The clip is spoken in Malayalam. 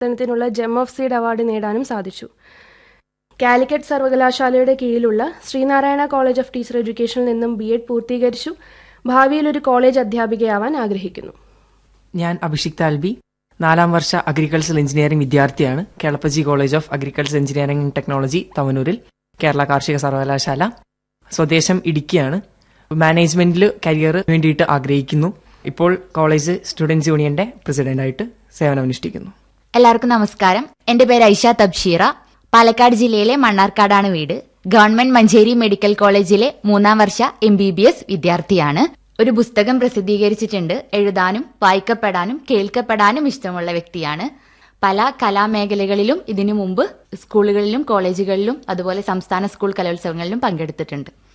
പ്രവർത്തനത്തിനുള്ള ജെം ഓഫ് സീഡ് അവാർഡ് നേടാനും സാധിച്ചു കാലിക്കറ്റ് സർവകലാശാലയുടെ കീഴിലുള്ള ശ്രീനാരായണ കോളേജ് ഓഫ് ടീച്ചർ എഡ്യൂക്കേഷനിൽ നിന്നും ബി എഡ് പൂർത്തീകരിച്ചു ഭാവിയിൽ ഒരു കോളേജ് അധ്യാപികയാവാൻ ആഗ്രഹിക്കുന്നു ഞാൻ അഭിഷിക് താൽബി നാലാം വർഷ അഗ്രികൾച്ചർ എഞ്ചിനീയറിംഗ് വിദ്യാർത്ഥിയാണ് Kelappaji college of agriculture engineering and technology തവനൂരിൽ കേരള കാർഷിക സർവകലാശാല സ്വദേശം ഇടുക്കിയാണ് മാനേജ്മെന്റിൽ കരിയർ വേണ്ടിയിട്ട് ആഗ്രഹിക്കുന്നു ഇപ്പോൾ കോളേജ് സ്റ്റുഡൻസ് യൂണിയന്റെ പ്രസിഡന്റായിട്ട് സേവനമനുഷ്ഠിക്കുന്നു എല്ലാവർക്കും നമസ്കാരം എന്റെ പേര് ഐഷ തബ്ഷീറ പാലക്കാട് ജില്ലയിലെ മണ്ണാർക്കാടാണ് വീട് ഗവൺമെന്റ് മഞ്ചേരി മെഡിക്കൽ കോളേജിലെ മൂന്നാം വർഷ എം ബി ബി എസ് വിദ്യാർത്ഥിയാണ് ഒരു പുസ്തകം പ്രസിദ്ധീകരിച്ചിട്ടുണ്ട് എഴുതാനും വായിക്കപ്പെടാനും കേൾക്കപ്പെടാനും ഇഷ്ടമുള്ള വ്യക്തിയാണ് പല കലാമേഖലകളിലും ഇതിനു മുമ്പ് സ്കൂളുകളിലും കോളേജുകളിലും അതുപോലെ സംസ്ഥാന സ്കൂൾ കലോത്സവങ്ങളിലും പങ്കെടുത്തിട്ടുണ്ട്